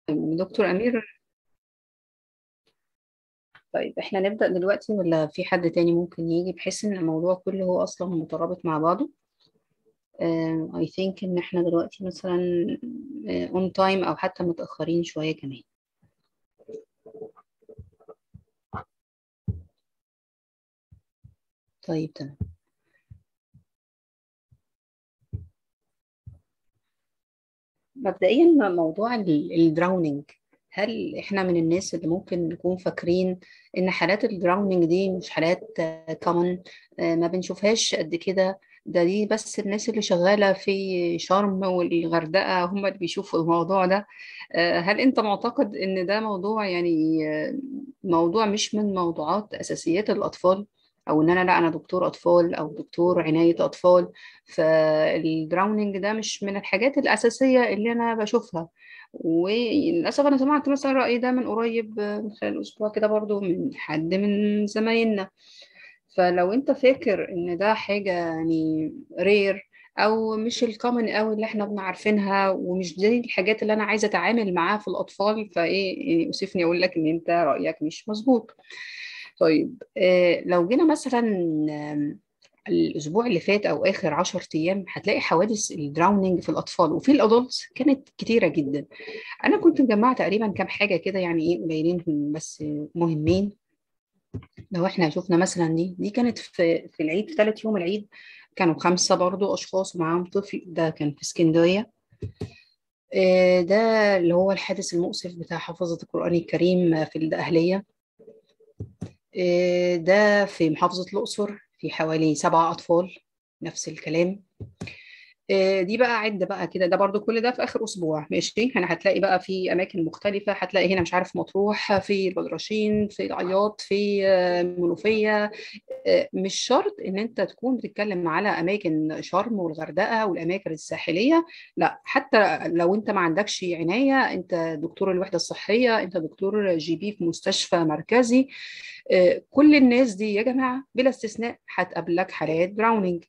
دكتور أمير طيب احنا نبدأ دلوقتي ولا في حد تاني ممكن يجي بحيث ان الموضوع كله هو اصلا مترابط مع بعضه آه، I think ان احنا دلوقتي مثلا آه، on time او حتى متأخرين شوية كمان طيب تمام مبدئيا موضوع الدراونينج هل احنا من الناس اللي ممكن نكون فاكرين ان حالات الدراونينج دي مش حالات كومن ما بنشوفهاش قد كده ده دي بس الناس اللي شغالة في شرم والغردقة هم اللي بيشوفوا الموضوع ده آه، هل انت معتقد ان ده موضوع يعني آه، موضوع مش من موضوعات اساسيات الاطفال او ان انا لا انا دكتور اطفال او دكتور عناية اطفال فالدراونينج ده مش من الحاجات الاساسية اللي انا بشوفها وللأسف أنا سمعت مثلا الرأي ده من قريب آه، من خلال أسبوع كده برضو من حد من زمايلنا فلو أنت فاكر إن ده حاجة يعني رير أو مش الكومن قوي اللي احنا بنعرفينها ومش دي الحاجات اللي أنا عايزة أتعامل معاها في الأطفال فإيه يعني أسفني أقول لك إن أنت رأيك مش مظبوط طيب آه، لو جينا مثلا آم، الأسبوع اللي فات أو آخر عشر أيام هتلاقي حوادث الدراونينج في الأطفال وفي الأدلتس كانت كتيرة جدا انا كنت مجمعه تقريبا كام حاجه كده يعني ايه قليلين بس مهمين لو احنا شفنا مثلا دي دي كانت في في العيد في ثالث يوم العيد كانوا خمسه برضو اشخاص ومعاهم طفل ده كان في اسكندريه آه، ده اللي هو الحادث المؤسف بتاع حافظة القرآن الكريم في الدقهلية آه، ده في محافظة الأقصر في حوالي سبعة أطفال نفس الكلام آه، دي بقى عد بقى كده ده برضو كل ده في اخر اسبوع ماشي هنا هتلاقي بقى في اماكن مختلفه هتلاقي هنا مش عارف مطروح في البدرشين في العياط في آه، منوفيه آه، مش شرط ان انت تكون بتتكلم على اماكن شرم والغردقه والاماكن الساحليه لا حتى لو انت ما عندكش عنايه انت دكتور الوحده الصحيه انت دكتور جي بي في مستشفى مركزي آه، كل الناس دي يا جماعه بلا استثناء هتقابلك حالات دراونينج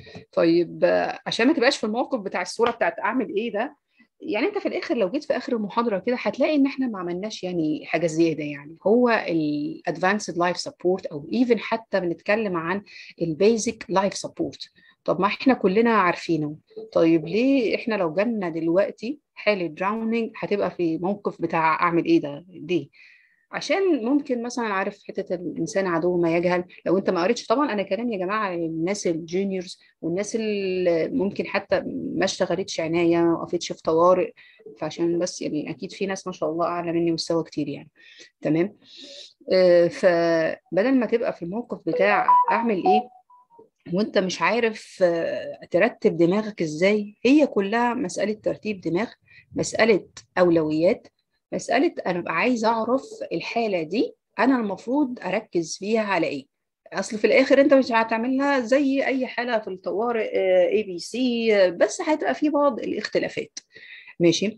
طيب آه، عشان ما تبقاش في الموقف بتاع الصوره بتاعت اعمل ايه ده يعني انت في الاخر لو جيت في اخر المحاضره كده هتلاقي ان احنا ما عملناش يعني حاجه زياده يعني هو الادفانسد لايف سبورت او ايفن حتى بنتكلم عن البيزك لايف سبورت طب ما احنا كلنا عارفينه طيب ليه احنا لو جالنا دلوقتي حاله دراونينج هتبقى في موقف بتاع اعمل ايه ده ليه عشان ممكن مثلا عارف حته الانسان عدو ما يجهل لو انت ما قريتش طبعا انا كلام يا جماعه الناس الجونيورز والناس اللي ممكن حتى ما اشتغلتش عنايه ما وقفتش في طوارئ فعشان بس يعني اكيد في ناس ما شاء الله اعلى مني مستوى كتير يعني تمام آه، فبدل ما تبقى في الموقف بتاع اعمل ايه وانت مش عارف آه، ترتب دماغك ازاي هي كلها مسألة ترتيب دماغ مسألة أولويات مسألة أنا ببقى عايزة أعرف الحالة دي أنا المفروض أركز فيها على إيه أصل في الآخر أنت مش هتعملها زي أي حالة في الطوارئ اي بي سي بس هتبقى في بعض الاختلافات ماشي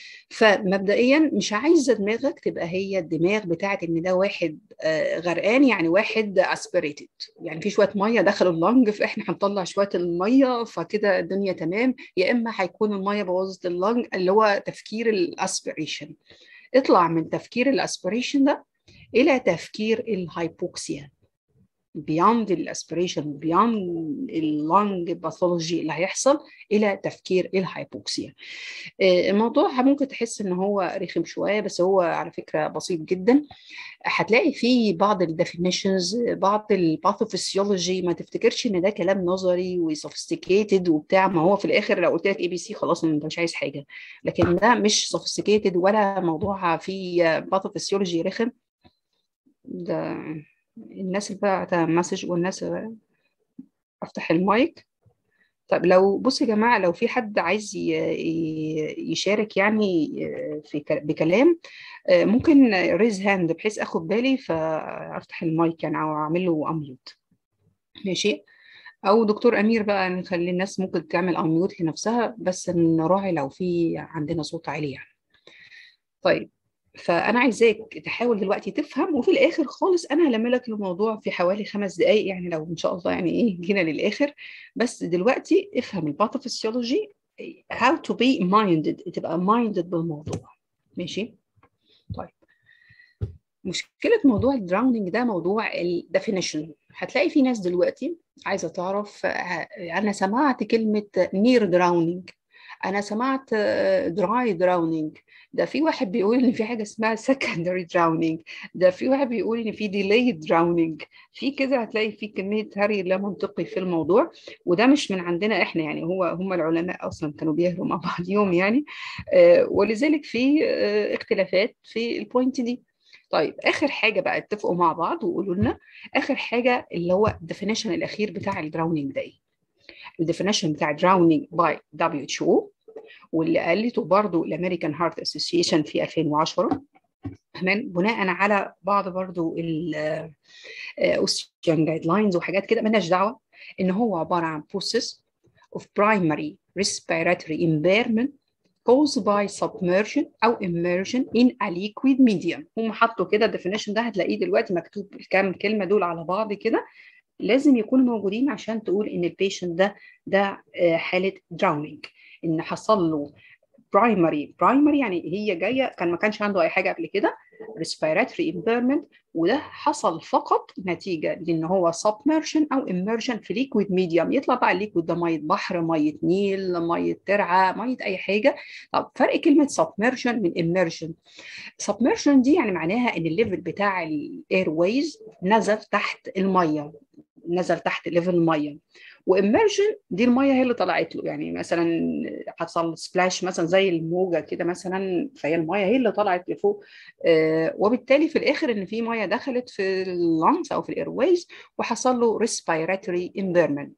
فمبدئيا مش عايزه دماغك تبقى هي الدماغ بتاعت ان ده واحد آه، غرقان يعني واحد اسبريتد يعني في شويه ميه دخلوا اللنج فاحنا هنطلع شويه الميه فكده الدنيا تمام يا اما هيكون الميه بوظت اللنج اللي هو تفكير الاسبريشن اطلع من تفكير الاسبريشن ده الى تفكير الهايبوكسيا beyond الاسبريشن beyond اللنج باثولوجي اللي هيحصل الى تفكير الهايبوكسيا آه، الموضوع ممكن تحس ان هو رخم شويه بس هو على فكره بسيط جدا هتلاقي فيه بعض الديفينيشنز بعض الباثوفيسيولوجي ما تفتكرش ان ده كلام نظري وسوفيستيكيتد وبتاع ما هو في الاخر لو قلت لك اي بي سي خلاص انت مش عايز حاجه لكن ده مش سوفيستيكيتد ولا موضوع فيه باثوفيسيولوجي رخم ده الناس اللي بعت مسج والناس افتح المايك طب لو بص يا جماعة لو في حد عايز ي- ي- يشارك يعني في ك- بكلام آه، ممكن ريز هاند بحيث اخد بالي فافتح المايك يعني او اعمل له اميوت ماشي او دكتور امير بقى نخلي الناس ممكن تعمل اميوت لنفسها بس نراعي لو في عندنا صوت عالي يعني طيب فانا عايزاك تحاول دلوقتي تفهم وفي الاخر خالص انا هلم لك الموضوع في حوالي خمس دقائق يعني لو ان شاء الله يعني ايه جينا للاخر بس دلوقتي افهم الباثوفيسيولوجي how to be minded تبقى minded بالموضوع ماشي طيب مشكله موضوع الدراونينج ده موضوع الديفينيشن هتلاقي في ناس دلوقتي عايزه تعرف انا سمعت كلمه نير دراونينج انا سمعت دراي دراونينج ده في واحد بيقول ان في حاجه اسمها secondary drowning ده في واحد بيقول ان في delayed drowning في كده هتلاقي في كميه هري لا منطقي في الموضوع وده مش من عندنا احنا يعني هو هم العلماء اصلا كانوا بيهروا مع بعضهم يعني ولذلك في اختلافات في البوينت دي طيب اخر حاجه بقى اتفقوا مع بعض وقولوا لنا اخر حاجه اللي هو الديفينيشن الاخير بتاع الدراونينج ده ايه الديفينيشن بتاع دراونينج باي دبليو اتش او واللي قالته برضو الامريكان هارت اسوسيشن في 2010 كمان بناء على بعض برضو الاوستريان جايد لاينز وحاجات كده مالناش دعوه ان هو عباره عن process of primary respiratory impairment caused by submersion او immersion in a liquid medium هم حطوا كده الديفينيشن ده هتلاقيه دلوقتي مكتوب الكام كلمه دول على بعض كده لازم يكونوا موجودين عشان تقول ان البيشنت ده ده حاله drowning ان حصل له برايمري برايمري يعني هي جايه كان ما كانش عنده اي حاجه قبل كده respiratory impairment وده حصل فقط نتيجه لان هو submersion او immersion في liquid medium يطلع بقى الليكويد ده ميه بحر ميه نيل ميه ترعه ميه اي حاجه طب فرق كلمه submersion من immersion submersion دي يعني معناها ان الليفل بتاع الاير ويز نزل تحت الميه نزل تحت ليفل الميه واميرجن دي الميه هي اللي طلعت له يعني مثلا حصل سبلاش مثلا زي الموجه كده مثلا فهي الميه هي اللي طلعت لفوق آه وبالتالي في الاخر ان في ميه دخلت في اللانس او في الايرويز وحصل له ريسبيراتوري امبيرمنت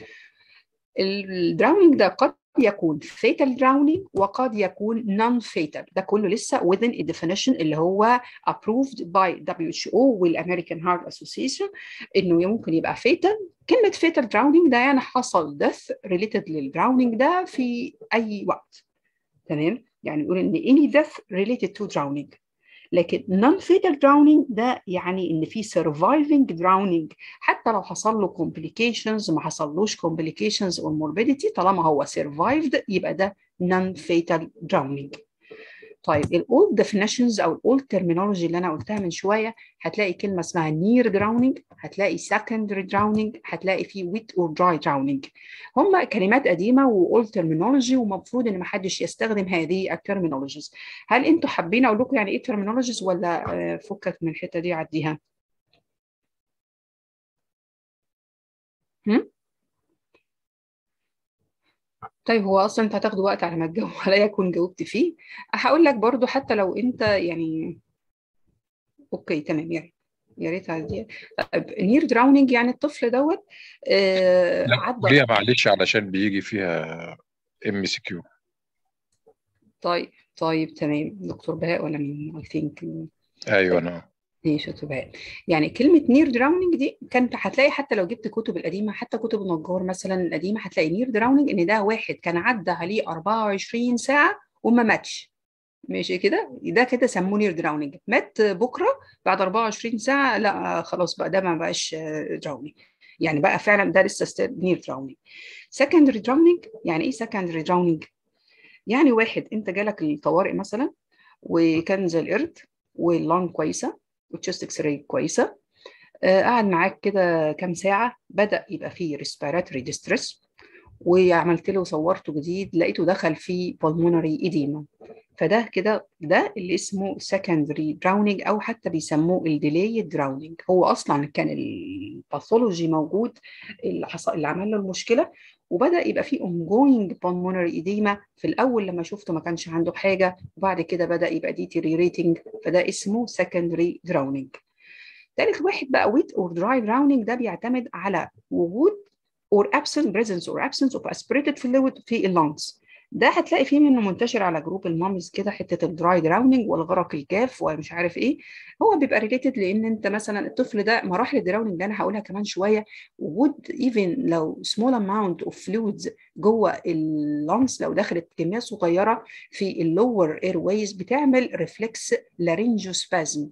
الدراونينج ده قد يكون fatal drowning وقد يكون non fatal ده كله لسه within a definition اللي هو approved by WHO والامريكان هارت اسوسيشن انه ممكن يبقى fatal كلمه fatal drowning ده يعني حصل death related للدراونينج ده في اي وقت تمام يعني نقول ان any death related to drowning لكن non fatal drowning ده يعني ان في surviving drowning حتى لو حصل له complications ما حصلوش complications or morbidity طالما هو survived يبقى ده non fatal drowning طيب الاولد definitions او الاولد terminology اللي انا قلتها من شويه هتلاقي كلمه اسمها near drowning هتلاقي secondary drowning هتلاقي في wet or dry drowning هم كلمات قديمه واولد terminology ومفروض ان ما حدش يستخدم هذه الترمينولوجيز هل انتوا حابين اقول لكم يعني ايه terminologies ولا فكك من الحته دي عديها هم؟ طيب هو اصلا انت هتاخد وقت على ما تجاوب ولا يكون جاوبت فيه هقول لك برضو حتى لو انت يعني اوكي تمام يعني يا ريت عادي نير دراونينج يعني الطفل دوت آه لا عدى قوليها معلش علشان بيجي فيها ام سي كيو طيب طيب تمام دكتور بهاء ولا مين اي ثينك ايوه انا ماشي يا بهاء يعني كلمة نير دراونينج دي كانت هتلاقي حتى لو جبت كتب القديمة حتى كتب النجار مثلا القديمة هتلاقي نير دراونينج ان ده واحد كان عدى عليه 24 ساعة وما ماتش ماشي كده ده كده سموه نير دراونينج مات بكرة بعد 24 ساعة لا خلاص بقى ده ما بقاش دراونينج يعني بقى فعلا ده لسه نير دراونينج سكندري دراونينج يعني ايه سكندري دراونينج يعني واحد انت جالك الطوارئ مثلا وكان زي القرد واللون كويسه والتشست اكس راي كويسه آه قعد معاك كده كام ساعه بدا يبقى فيه ريسبيراتوري ديستريس وعملت له صورته جديد لقيته دخل في pulmonary edema فده كده ده اللي اسمه secondary drowning او حتى بيسموه الديلي drowning هو اصلا كان الباثولوجي موجود اللي حصل اللي عمل له المشكله وبدا يبقى في ongoing pulmonary edema في الاول لما شفته ما كانش عنده حاجه وبعد كده بدا يبقى deteriorating فده اسمه secondary drowning ثالث واحد بقى wet or dry drowning ده بيعتمد على وجود or absent presence or absence of aspirated fluid في اللونجز ده هتلاقي فيه منه منتشر على جروب المامز كده حته الدراي دراونينج والغرق الجاف ومش عارف ايه هو بيبقى ريليتد لان انت مثلا الطفل ده مراحل الدراونينج اللي انا هقولها كمان شويه وجود ايفن لو سمول اماونت اوف فلويدز جوه اللونجز لو دخلت كميه صغيره في اللور اير ويز بتعمل ريفلكس لارينجوسبازم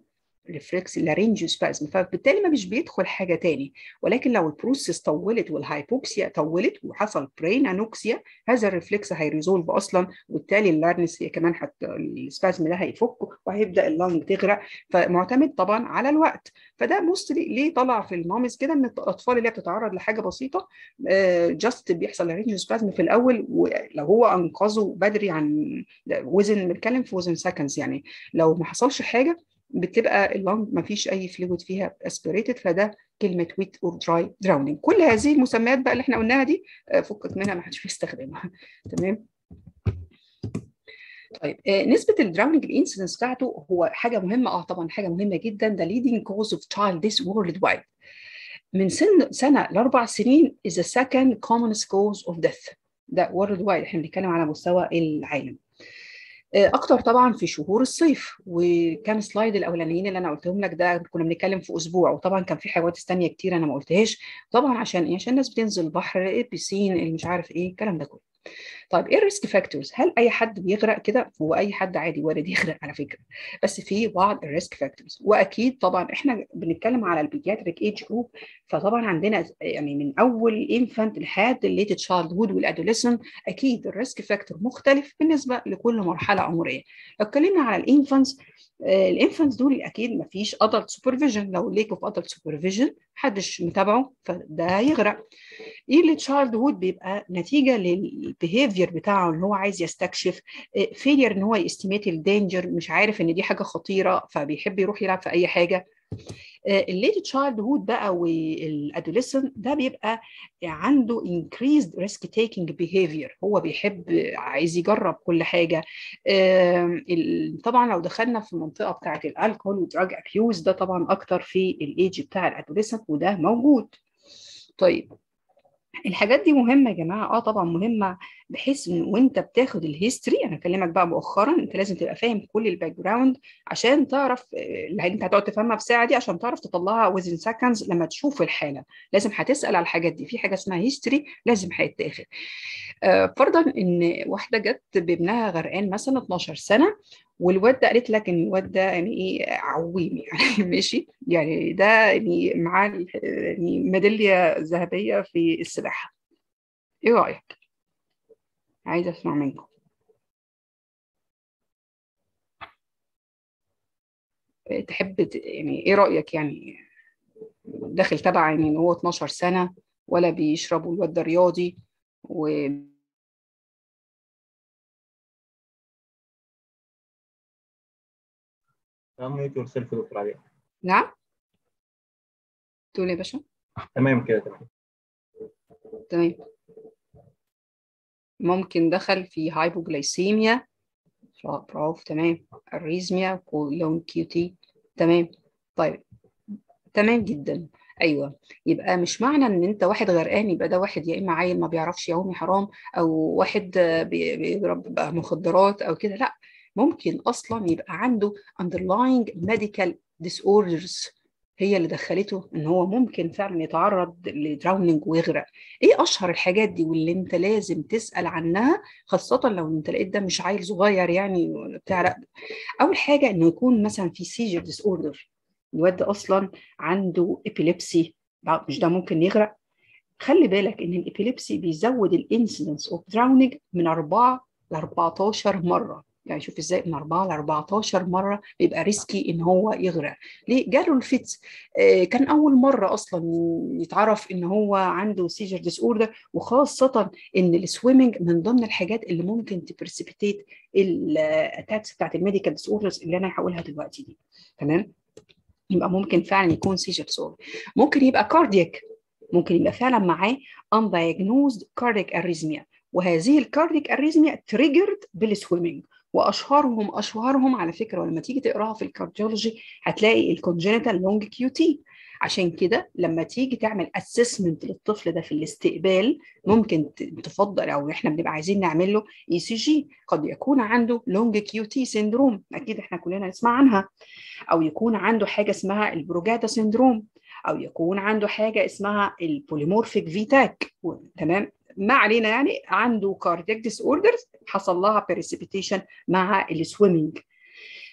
ريفلكس لارينجيو سبازم فبالتالي ما مش بيدخل حاجه تاني ولكن لو البروسيس طولت والهايبوكسيا طولت وحصل برين انوكسيا هذا الريفلكس هيريزولف اصلا وبالتالي اللارنس هي كمان حتى السبازم ده هيفك وهيبدا اللنج تغرق فمعتمد طبعا على الوقت فده بص ليه طلع في المامز كده ان الاطفال اللي بتتعرض لحاجه بسيطه جاست بيحصل لارينجيو سبازم في الاول ولو هو انقذه بدري عن وزن بنتكلم في وزن سكندز يعني لو ما حصلش حاجه بتبقى اللنج ما فيش اي فلويد فيها اسبريتد فده كلمه ويت اور دراي دراونينج كل هذه المسميات بقى اللي احنا قلناها دي فكك منها ما حدش بيستخدمها تمام طيب آه نسبة الدراونينج الانسيدنس بتاعته هو حاجة مهمة اه طبعا حاجة مهمة جدا ده leading cause of child death worldwide من سن سنة لأربع سنين is the second commonest cause of death ده worldwide احنا بنتكلم على مستوى العالم اكتر طبعا في شهور الصيف وكان سلايد الاولانيين اللي انا قلتهم لك ده كنا بنتكلم في اسبوع وطبعا كان في حوادث ثانيه كتير انا ما قلتهاش طبعا عشان ايه عشان الناس بتنزل البحر بيسين اللي مش عارف ايه الكلام ده كله طيب ايه الريسك فاكتورز هل اي حد بيغرق كده هو اي حد عادي وارد يغرق على فكره بس في بعض الريسك فاكتورز واكيد طبعا احنا بنتكلم على البيدياتريك ايج جروب فطبعا عندنا يعني من اول انفانت لحد الليت تشايلد هود والادوليسنت اكيد الريسك فاكتور مختلف بالنسبه لكل مرحله عمريه لو اتكلمنا على الانفانتس الانفانتس دول اكيد ما فيش ادلت سوبرفيجن لو ليكوا في ادلت سوبرفيجن محدش متابعه فده يغرق ايرلي تشايلد هود بيبقى نتيجه للبيهيفير بتاعه اللي هو عايز يستكشف فيلير ان هو يستيميت الدينجر مش عارف ان دي حاجه خطيره فبيحب يروح يلعب في اي حاجه الليت تشايلد هود بقى والادوليسنت ده بيبقى عنده increased risk taking behavior هو بيحب عايز يجرب كل حاجه طبعا لو دخلنا في المنطقه بتاعه الالكول ودراج ابيوز ده طبعا اكتر في الايج بتاع الادوليسنت وده موجود طيب الحاجات دي مهمه يا جماعه اه طبعا مهمه بحيث ان وانت بتاخد الهيستوري انا اكلمك بقى مؤخرا انت لازم تبقى فاهم كل الباك جراوند عشان تعرف اللي انت هتقعد تفهمها في ساعه دي عشان تعرف تطلعها within seconds لما تشوف الحاله لازم هتسال على الحاجات دي في حاجه اسمها هيستوري لازم هيتاخد آه فرضا ان واحده جت بابنها غرقان مثلا 12 سنه والواد ده قالت لك ان الواد ده يعني ايه عويم يعني ماشي يعني ده يعني معاه يعني ميداليه ذهبيه في السباحه ايه رايك عايزه اسمع منكم تحب يعني ايه رايك يعني داخل تبع يعني ان هو 12 سنه ولا بيشربوا الواد ده رياضي و ميوت يور سيلف دكتور علي نعم تقول يا باشا تمام كده تمام تمام ممكن دخل في هايبوجلايسيميا برافو تمام الريزميا كولون كيوتي تمام طيب تمام جدا ايوه يبقى مش معنى ان انت واحد غرقان يبقى ده واحد يا اما عيل ما بيعرفش يعوم يا حرام او واحد بيضرب مخدرات او كده لا ممكن اصلا يبقى عنده underlying medical disorders هي اللي دخلته ان هو ممكن فعلا يتعرض لدراونينج ويغرق ايه اشهر الحاجات دي واللي انت لازم تسال عنها خاصه لو انت لقيت ده مش عيل صغير يعني بتاع لا اول حاجه انه يكون مثلا في سيجر ديس اوردر الواد ده اصلا عنده ابيليبسي مش ده ممكن يغرق خلي بالك ان الابيليبسي بيزود الانسيدنس اوف دراونينج من 4 ل 14 مره يعني شوف ازاي من 4 ل 14 مره بيبقى ريسكي ان هو يغرق ليه جاله الفيتس آه كان اول مره اصلا يتعرف ان هو عنده سيجر ديس اوردر وخاصه ان السويمنج من ضمن الحاجات اللي ممكن تبرسبيتيت الاتاكس بتاعت الميديكال ديس اوردرز اللي انا هقولها دلوقتي دي تمام يبقى ممكن فعلا يكون سيجر ديس اوردر ممكن يبقى كاردياك ممكن يبقى فعلا معاه undiagnosed cardiac arrhythmia وهذه الكارديك اريزميا تريجرد بالسويمنج واشهرهم اشهرهم على فكره ولما تيجي تقراها في الكارديولوجي هتلاقي الكونجنتال لونج كيو تي عشان كده لما تيجي تعمل اسسمنت للطفل ده في الاستقبال ممكن تفضل او احنا بنبقى عايزين نعمل له اي سي جي قد يكون عنده لونج كيو تي سيندروم اكيد احنا كلنا نسمع عنها او يكون عنده حاجه اسمها البروجادا سيندروم او يكون عنده حاجه اسمها البوليمورفيك فيتاك تمام ما علينا يعني عنده كاردياك ديس اوردرز حصل لها بريسيبيتيشن مع السويمنج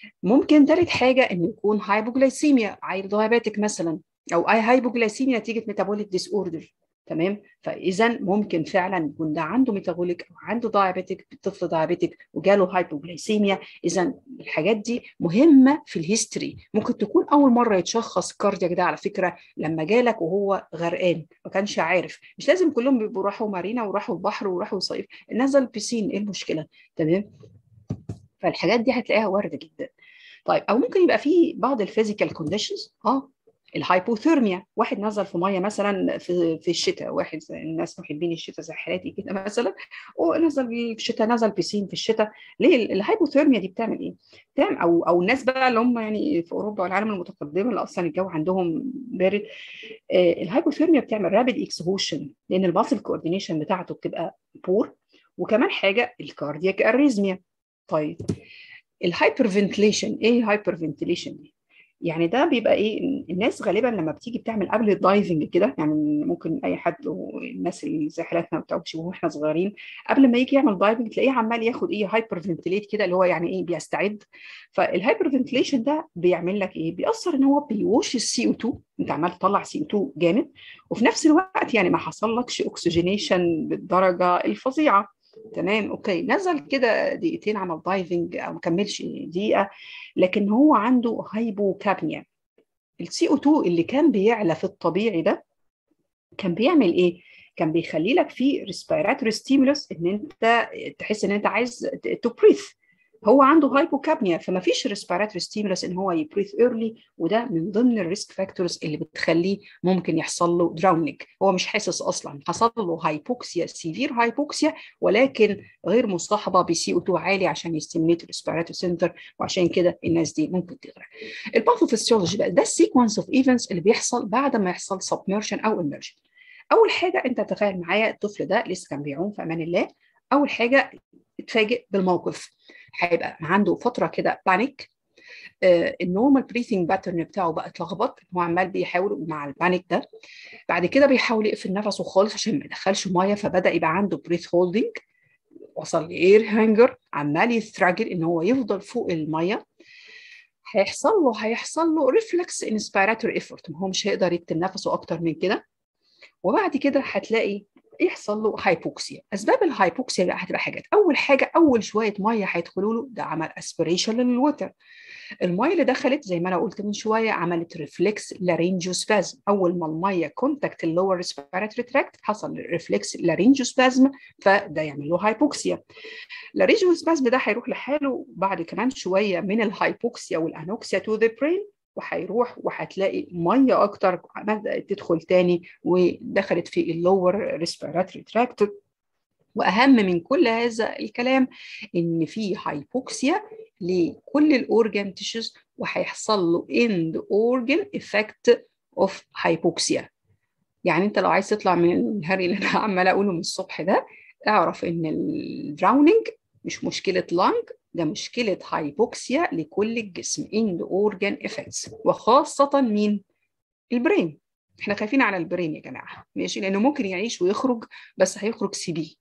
ممكن ثالث حاجه ان يكون هايبوجلايسيميا عيل دايابيتك مثلا او اي هايبوجلايسيميا نتيجه ميتابوليك ديس اوردر تمام فاذا ممكن فعلا يكون ده عنده ميتابوليك او عنده دايابيتك طفل دايابيتك وجاله هايبوجلايسيميا اذا الحاجات دي مهمه في الهيستوري ممكن تكون اول مره يتشخص كاردياك ده على فكره لما جالك وهو غرقان ما كانش عارف مش لازم كلهم بيبقوا راحوا مارينا وراحوا البحر وراحوا صيف نزل بيسين ايه المشكله تمام فالحاجات دي هتلاقيها وارده جدا طيب او ممكن يبقى في بعض الفيزيكال كونديشنز اه الهايبوثيرميا واحد نزل في ميه مثلا في في الشتاء واحد زي الناس محبين الشتاء زي حالاتي كده مثلا ونزل في الشتاء نزل بيسين في الشتاء ليه الهايبوثيرميا دي بتعمل ايه؟ بتعمل او او الناس بقى اللي هم يعني في اوروبا والعالم المتقدمه اللي اصلا الجو عندهم بارد آه الهايبوثيرميا بتعمل رابيد اكسهوشن لان الماسل كوردينيشن بتاعته بتبقى بور وكمان حاجه الكاردياك اريزميا طيب الهايبر فنتليشن ايه هايبر فنتليشن دي؟ يعني ده بيبقى ايه الناس غالبا لما بتيجي بتعمل قبل الدايفنج كده يعني ممكن اي حد والناس اللي زي حالاتنا بتوع واحنا صغيرين قبل ما يجي يعمل دايفنج تلاقيه عمال ياخد ايه هايبر فنتليت كده اللي هو يعني ايه بيستعد فالهايبر فنتليشن ده بيعمل لك ايه بيأثر ان هو بيوش السي او 2 انت عمال تطلع سي او 2 جامد وفي نفس الوقت يعني ما حصلكش اوكسجينيشن بالدرجه الفظيعه تمام اوكي نزل كده دقيقتين عمل دايفنج او ما كملش دقيقه لكن هو عنده هايبوكابنيا السي او 2 اللي كان بيعلى في الطبيعي ده كان بيعمل ايه كان بيخلي لك في ريسبيراتوري ستيمولس ان انت تحس ان انت عايز تو بريث هو عنده هايبوكابنيا فما فيش ريسبيراتوري ستيمولس ان هو يبريث ايرلي وده من ضمن الريسك فاكتورز اللي بتخليه ممكن يحصل له دراونينج هو مش حاسس اصلا حصل له هايبوكسيا سيفير هايبوكسيا ولكن غير مصاحبه بسي او 2 عالي عشان يستيميليت الريسبيراتوري سنتر وعشان كده الناس دي ممكن تغرق الباثوفيسيولوجي بقى ده السيكونس اوف ايفنتس اللي بيحصل بعد ما يحصل سبمرشن او امرجن اول حاجه انت تخيل معايا الطفل ده لسه كان بيعوم في امان الله اول حاجه اتفاجئ بالموقف هيبقى عنده فتره كده بانيك آه النورمال بريثنج باترن بتاعه بقى اتلخبط هو عمال بيحاول مع البانيك ده بعد كده بيحاول يقفل نفسه خالص عشان ما يدخلش ميه فبدا يبقى عنده بريث هولدنج وصل لاير هانجر عمال يستراجل ان هو يفضل فوق الميه هيحصل له هيحصل له ريفلكس انسبيراتوري ايفورت هو مش هيقدر يكتم نفسه اكتر من كده وبعد كده هتلاقي يحصل له هايبوكسيا اسباب الهايبوكسيا بقى هتبقى حاجات اول حاجه اول شويه ميه هيدخلوا له ده عمل اسبريشن للوتر الميه اللي دخلت زي ما انا قلت من شويه عملت ريفلكس لارينجوسبازم اول ما الميه كونتاكت اللور ريسبيراتوري تراكت حصل ريفلكس لارينجوسبازم فده يعمل له هايبوكسيا لارينجوسبازم ده هيروح لحاله بعد كمان شويه من الهايبوكسيا والانوكسيا تو ذا برين وهيروح وهتلاقي ميه اكتر بدات تدخل تاني ودخلت في اللور ريسبيراتوري تراكت واهم من كل هذا الكلام ان في هايبوكسيا لكل الاورجان تيشوز وهيحصل له اند اورجان افكت اوف هايبوكسيا يعني انت لو عايز تطلع من الهري اللي انا عماله اقوله من الصبح ده اعرف ان الدراونينج مش مشكله لانج ده مشكلة هايبوكسيا لكل الجسم end organ effects وخاصة مين؟ البرين احنا خايفين على البرين يا جماعة ماشي لأنه ممكن يعيش ويخرج بس هيخرج سي بي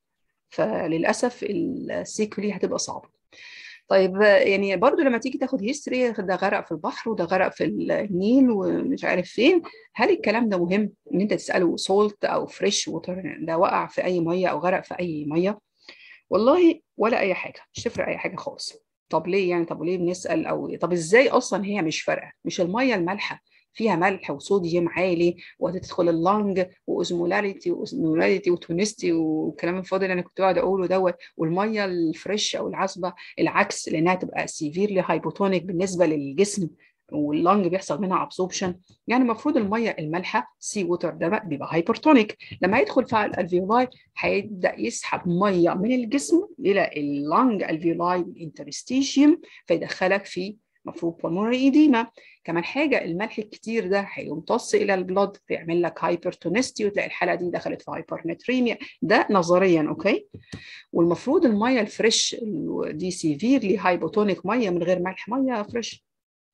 فللأسف السيكولي هتبقى صعبة طيب يعني برضو لما تيجي تاخد هيستوري ده غرق في البحر وده غرق في النيل ومش عارف فين هل الكلام ده مهم ان انت تساله سولت او فريش ووتر ده وقع في اي ميه او غرق في اي ميه والله ولا اي حاجه مش تفرق اي حاجه خالص طب ليه يعني طب ليه بنسال او طب ازاي اصلا هي مش فارقه مش الميه المالحه فيها ملح وصوديوم عالي وهتدخل اللنج واوزمولاريتي واوزمولاريتي وتونستي والكلام الفاضي اللي انا كنت قاعد اقوله دوت والميه الفريش او العذبه العكس لانها تبقى سيفيرلي هايبوتونيك بالنسبه للجسم واللنج بيحصل منها ابسوربشن يعني المفروض الميه المالحه سي ووتر ده بيبقى هايبرتونيك لما يدخل في الالفيولاي هيبدا يسحب ميه من الجسم الى اللنج الفيولاي والانترستيشيوم فيدخلك في مفروض pulmonary ايديما كمان حاجه الملح الكتير ده هيمتص الى البلد فيعمل لك هايبرتونستي وتلاقي الحاله دي دخلت في هايبرنتريميا ده نظريا اوكي والمفروض الميه الفريش دي سيفيرلي هايبوتونيك ميه من غير ملح ميه فريش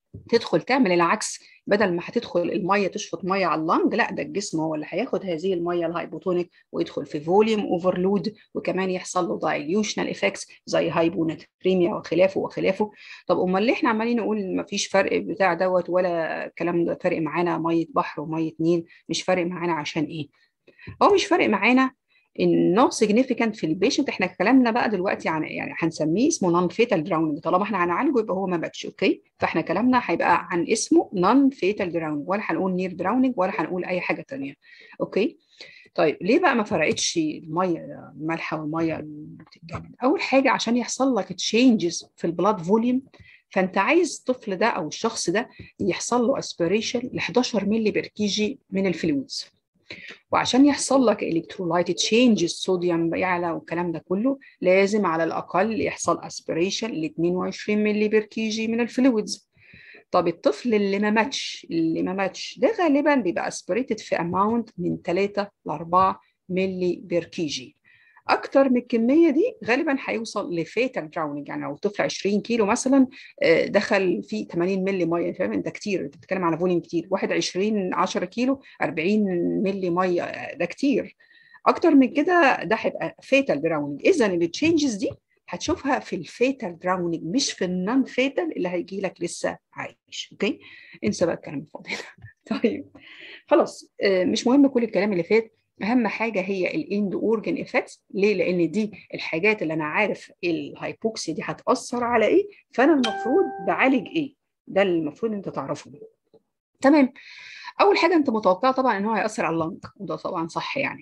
تدخل تعمل العكس بدل ما هتدخل الميه تشفط ميه على اللنج لا ده الجسم هو اللي هياخد هذه الميه الهايبوتونيك ويدخل في فوليوم اوفرلود وكمان يحصل له دايليوشنال افكتس زي هايبوناتريميا وخلافه وخلافه طب امال ليه احنا عمالين نقول ما فيش فرق بتاع دوت ولا الكلام ده فارق معانا ميه بحر وميه نيل مش فارق معانا عشان ايه هو مش فارق معانا النو سيجنيفيكانت في البيشنت احنا كلامنا بقى دلوقتي عن يعني هنسميه اسمه نون فيتال دراوننج طالما احنا هنعالجه يبقى هو ما ماتش اوكي فاحنا كلامنا هيبقى عن اسمه نون فيتال دراوننج ولا هنقول نير دراوننج ولا هنقول اي حاجه ثانيه اوكي طيب ليه بقى ما فرقتش الميه المالحه والميه اللي بتتجمد اول حاجه عشان يحصل لك تشينجز في البلاد فوليوم فانت عايز الطفل ده او الشخص ده يحصل له اسبيريشن ل 11 مللي بير كي جي من الفلويدز وعشان يحصل لك الكترولايت تشينج الصوديوم يعلى والكلام ده كله لازم على الاقل يحصل اسبيريشن ل 22 مللي بير كي جي من الفلويدز طب الطفل اللي ما ماتش اللي ما ماتش ده غالبا بيبقى اسبريتد في اماونت من 3 ل 4 مللي بير كي جي اكتر من الكميه دي غالبا هيوصل لفيتال دراوننج يعني لو طفل 20 كيلو مثلا دخل فيه 80 مللي ميه فاهم انت كتير انت بتتكلم على فوليوم كتير واحد 20 10 كيلو 40 مللي ميه ده كتير اكتر من كده ده هيبقى فيتال دراوننج اذا التشينجز دي هتشوفها في الفيتال دراوننج مش في النون فيتال اللي هيجي لك لسه عايش اوكي انسى بقى الكلام الفاضي طيب خلاص مش مهم كل الكلام اللي فات اهم حاجه هي الاند اورجن افكتس ليه لان دي الحاجات اللي انا عارف الهايبوكسيا دي هتاثر على ايه فانا المفروض بعالج ايه ده المفروض انت تعرفه تمام اول حاجه انت متوقع طبعا ان هو هياثر على اللنج وده طبعا صح يعني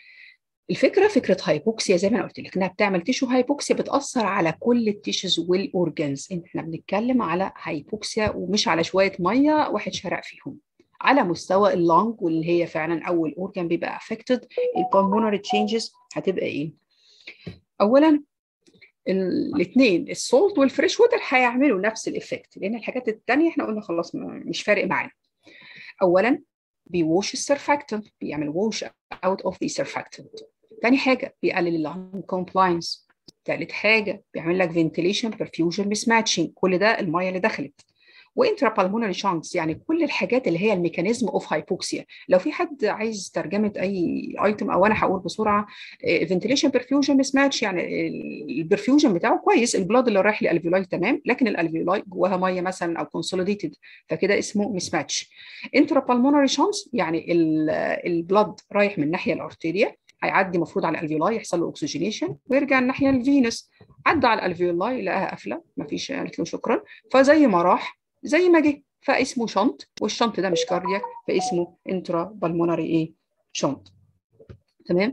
الفكره فكره هايبوكسيا زي ما انا قلت لك انها بتعمل تيشو هايبوكسيا بتاثر على كل التيشوز والاورجنز احنا بنتكلم على هايبوكسيا ومش على شويه ميه واحد شرق فيهم على مستوى اللونج واللي هي فعلا اول اورجان بيبقى افكتد البulmonary تشينجز هتبقى ايه اولا الاثنين السولت والفريش ووتر هيعملوا نفس الايفكت لان الحاجات الثانيه احنا قلنا خلاص مش فارق معانا اولا بيوش السرفاكتنت بيعمل ووش اوت اوف ذا سرفاكتنت ثاني حاجه بيقلل اللونج كومبلاينس ثالث حاجه بيعمل لك فنتيليشن برفيوجن مس ماتشنج كل ده الميه اللي دخلت وانترا بالمونري شانكس يعني كل الحاجات اللي هي الميكانيزم اوف هايبوكسيا لو في حد عايز ترجمه اي ايتم او انا هقول بسرعه فنتيليشن برفيوجن مس ماتش يعني البرفيوجن بتاعه كويس البلاد اللي رايح للالفيولاي تمام لكن الالفيولاي جواها ميه مثلا او كونسوليديتد فكده اسمه مس ماتش انترا بالمونري شانكس يعني البلاد رايح من ناحيه الارتيريا هيعدي المفروض على الالفيولاي يحصل له اوكسجينيشن ويرجع الناحيه الفينس عدى على الالفيولاي لقاها قافله مفيش قالت له شكرا فزي ما راح زي ما جه فاسمه شنط والشنط ده مش كاردياك فاسمه انترا بالمونري ايه شنط تمام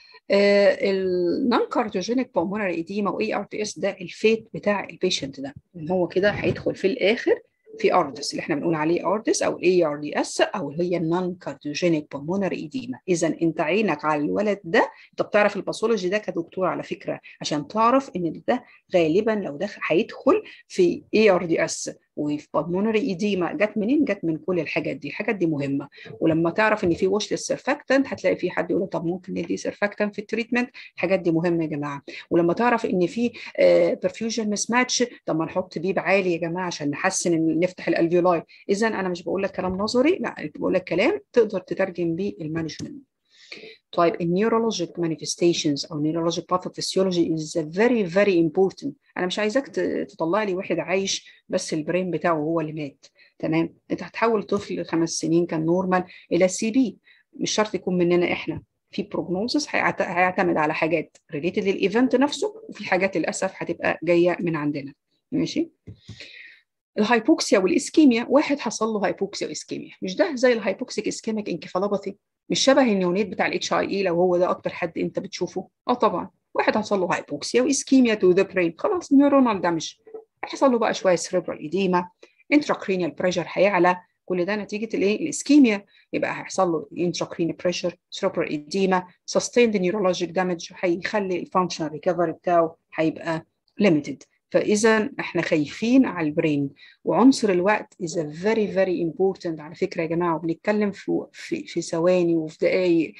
آه النون كارديوجينيك بالمونري ايديما واي ار تي اس ده الفيت بتاع البيشنت ده ان هو كده هيدخل في الاخر في اردس اللي احنا بنقول عليه اردس او الاي ار دي اس او هي النون كارديوجينيك بالمونري ايديما اذا انت عينك على الولد ده انت بتعرف الباثولوجي ده كدكتور على فكره عشان تعرف ان ده غالبا لو دخل هيدخل في اي ار دي اس وفي بالمونري ايديما جت منين؟ جت من كل الحاجات دي، الحاجات دي مهمه ولما تعرف ان في وش للسرفاكتنت هتلاقي في حد يقول طب ممكن ندي سرفاكتنت في التريتمنت، الحاجات دي مهمه يا جماعه، ولما تعرف ان في برفيوجن مس ماتش طب ما نحط بيب عالي يا جماعه عشان نحسن إن نفتح الالفيولاي، اذا انا مش بقول لك كلام نظري، لا بقول لك كلام تقدر تترجم بيه المانجمنت. طيب النيورولوجيك manifestations او neurologic pathophysiology is very very important انا مش عايزاك تطلع لي واحد عايش بس البرين بتاعه هو اللي مات تمام انت هتحول طفل خمس سنين كان نورمال الى سي بي مش شرط يكون مننا احنا في بروجنوزس هيعتمد على حاجات ريليتد للايفنت نفسه وفي حاجات للاسف هتبقى جايه من عندنا ماشي الهايبوكسيا والاسكيميا واحد حصل له هايبوكسيا واسكيميا مش ده زي الهايبوكسيك اسكيميك انكفالوباثي مش شبه النيونيت بتاع الاتش اي اي لو هو ده اكتر حد انت بتشوفه اه طبعا واحد حصل له هايبوكسيا واسكيميا تو ذا برين خلاص نيورونال دامج هيحصل له بقى شويه سريبرال ايديما انتراكرينيال بريشر هيعلى كل ده نتيجه الايه الاسكيميا يبقى هيحصل له انتراكرينيال بريشر سريبرال ايديما سستيند نيورولوجيك دامج هيخلي الفانكشنال ريكفري بتاعه هيبقى ليميتد فاذا احنا خايفين على البرين وعنصر الوقت is a very very important على فكره يا جماعه وبنتكلم في في في ثواني وفي دقائق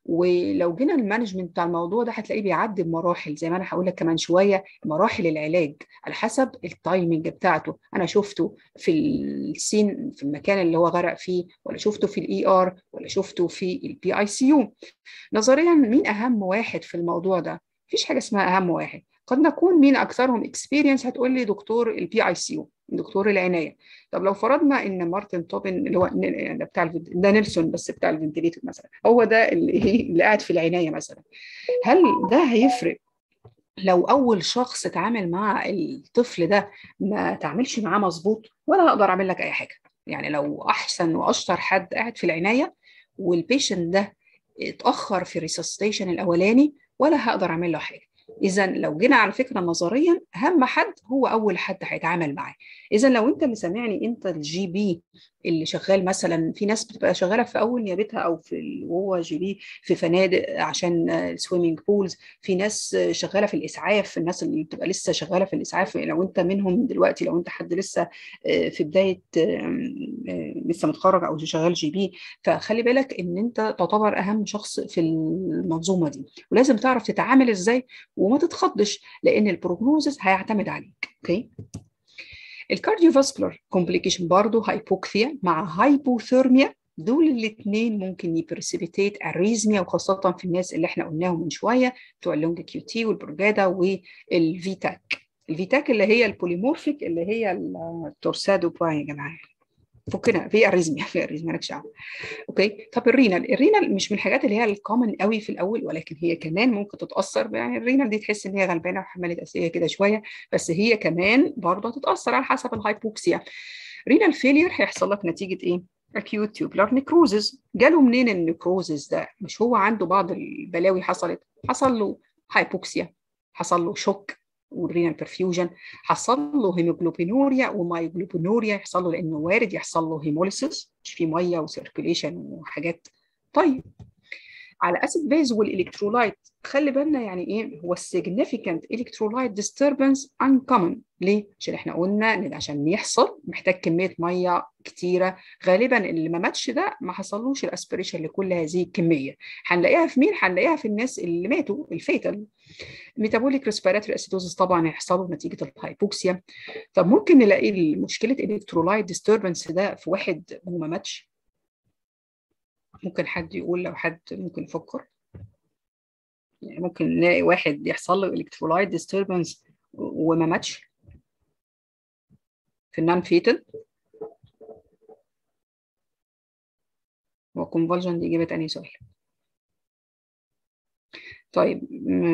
ولو جينا المانجمنت بتاع الموضوع ده هتلاقيه بيعدي بمراحل زي ما انا هقول لك كمان شويه مراحل العلاج على حسب التايمنج بتاعته انا شفته في السين في المكان اللي هو غرق فيه ولا شفته في الاي ار ولا شفته في البي اي سي يو نظريا مين اهم واحد في الموضوع ده مفيش حاجه اسمها اهم واحد قد نكون مين اكثرهم اكسبيرينس هتقول لي دكتور البي اي سي يو دكتور العنايه طب لو فرضنا ان مارتن توبن اللي هو بتاع ده نيلسون بس بتاع الفنتليتور مثلا هو ده اللي اللي قاعد في العنايه مثلا هل ده هيفرق لو اول شخص اتعامل مع الطفل ده ما تعملش معاه مظبوط ولا هقدر اعمل لك اي حاجه يعني لو احسن واشطر حد قاعد في العنايه والبيشنت ده اتاخر في الريسستيشن الاولاني ولا هقدر اعمل له حاجه اذا لو جينا على فكره نظريا اهم حد هو اول حد هيتعامل معاه اذا لو انت اللي سامعني انت الجي بي اللي شغال مثلا في ناس بتبقى شغاله في اول نيابتها او في وهو جي بي في فنادق عشان السويمنج بولز في ناس شغاله في الاسعاف الناس اللي بتبقى لسه شغاله في الاسعاف لو انت منهم دلوقتي لو انت حد لسه في بدايه لسه متخرج او شغال جي بي فخلي بالك ان انت تعتبر اهم شخص في المنظومه دي ولازم تعرف تتعامل ازاي وما تتخضش لان البروجنوزس هيعتمد عليك اوكي الكارديوفاسكولار كومبليكيشن برضه هايبوكسيا مع هايبوثيرميا دول الاثنين ممكن يبرسبيتيت اريزميا وخاصه في الناس اللي احنا قلناهم من شويه بتوع اللونج كيو تي والبروجادا والفيتاك الفيتاك اللي هي البوليمورفيك اللي هي التورسادو باي يا جماعه فكنا في اريزميا في اريزميا مالكش دعوه اوكي طب الرينال الرينال مش من الحاجات اللي هي الكومن قوي في الاول ولكن هي كمان ممكن تتاثر يعني الرينال دي تحس ان هي غلبانه وحماله اسئله كده شويه بس هي كمان برضه هتتاثر على حسب الهايبوكسيا رينال فيلير هيحصل لك نتيجه ايه acute tubular necrosis جاله منين النكروزز ده مش هو عنده بعض البلاوي حصلت حصل له هايبوكسيا حصل له شوك والرينال برفيوجن حصل له هيموجلوبينوريا ومايجلوبينوريا يحصل له لانه وارد يحصل له هيموليسيس مش في ميه وسيركيليشن وحاجات طيب على اسيد بيز والالكترولايت خلي بالنا يعني ايه هو السيجنيفيكانت الكترولايت ديستربنس انكومن ليه؟ عشان احنا قلنا ان عشان يحصل محتاج كميه ميه كتيره غالبا اللي ما ماتش ده ما حصلوش الاسبريشن لكل هذه الكميه هنلاقيها في مين؟ هنلاقيها في الناس اللي ماتوا الفيتال ميتابوليك ريسبيراتوري اسيدوزس طبعا هيحصلوا نتيجه الهايبوكسيا طب ممكن نلاقي مشكله الكترولايت ديستربنس ده في واحد وما ماتش ممكن حد يقول لو حد ممكن يفكر يعني ممكن نلاقي واحد يحصل له الكترولايت ديستربنس وما ماتش في النون فيتال وكونفولجن دي اجابه انهي سؤال طيب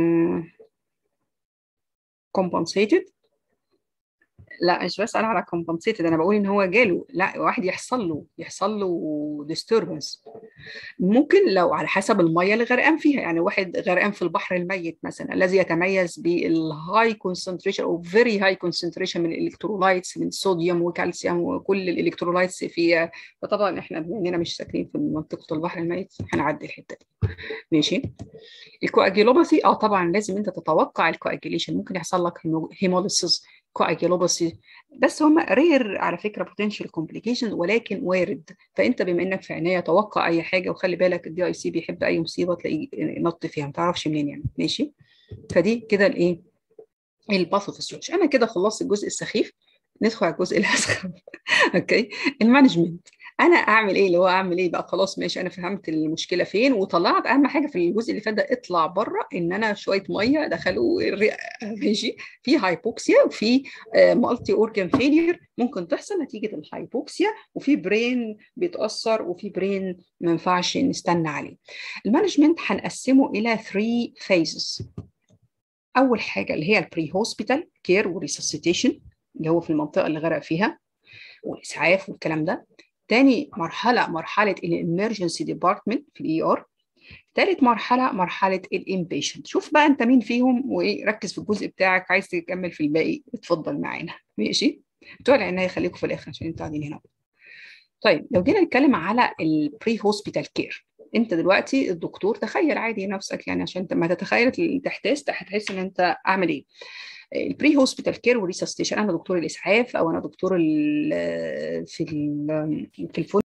compensated لا مش بسأل على compensated انا بقول ان هو جاله لا واحد يحصل له يحصل له disturbance ممكن لو على حسب الميه اللي غرقان فيها يعني واحد غرقان في البحر الميت مثلا الذي يتميز بالهاي concentration او very high concentration من الالكترولايتس من صوديوم وكالسيوم وكل الالكترولايتس فيها فطبعا احنا بما اننا مش ساكنين في منطقه البحر الميت هنعدي الحته دي ماشي الكواجيلوباثي اه طبعا لازم انت تتوقع الكواجيليشن ممكن يحصل لك هيموليسيس كواجيلوباثي بس هم رير على فكره بوتنشال كومبليكيشن ولكن وارد فانت بما انك في عنايه توقع اي حاجه وخلي بالك الدي اي سي بيحب اي مصيبه تلاقيه نط فيها ما تعرفش منين يعني ماشي فدي كده الايه الباثوفيسيولوجي انا كده خلصت الجزء السخيف ندخل على الجزء الاسخف اوكي المانجمنت انا اعمل ايه اللي هو اعمل ايه بقى خلاص ماشي انا فهمت المشكله فين وطلعت اهم حاجه في الجزء اللي فات ده اطلع بره ان انا شويه ميه دخلوا الرئه ماشي في هايبوكسيا وفي مالتي اورجان فيلير ممكن تحصل نتيجه الهايبوكسيا وفي برين بيتاثر وفي برين ما ينفعش نستنى عليه المانجمنت هنقسمه الى 3 فيزز اول حاجه اللي هي البري هوسبيتال كير وريسسيتيشن اللي هو في المنطقه اللي غرق فيها والاسعاف والكلام ده تاني مرحلة مرحلة الامرجنسي ديبارتمنت في الاي ار تالت مرحلة مرحلة الانبيشنت شوف بقى انت مين فيهم وايه ركز في الجزء بتاعك عايز تكمل في الباقي اتفضل معانا ماشي بتوع العناية خليكم في الاخر عشان انتوا قاعدين هنا طيب لو جينا نتكلم على البري هوسبيتال كير انت دلوقتي الدكتور تخيل عادي نفسك يعني عشان ما تتخيل تحتاس هتحس ان انت اعمل ايه البري هوسبيتال كير وريسستيشن انا دكتور الاسعاف او انا دكتور في في الفندق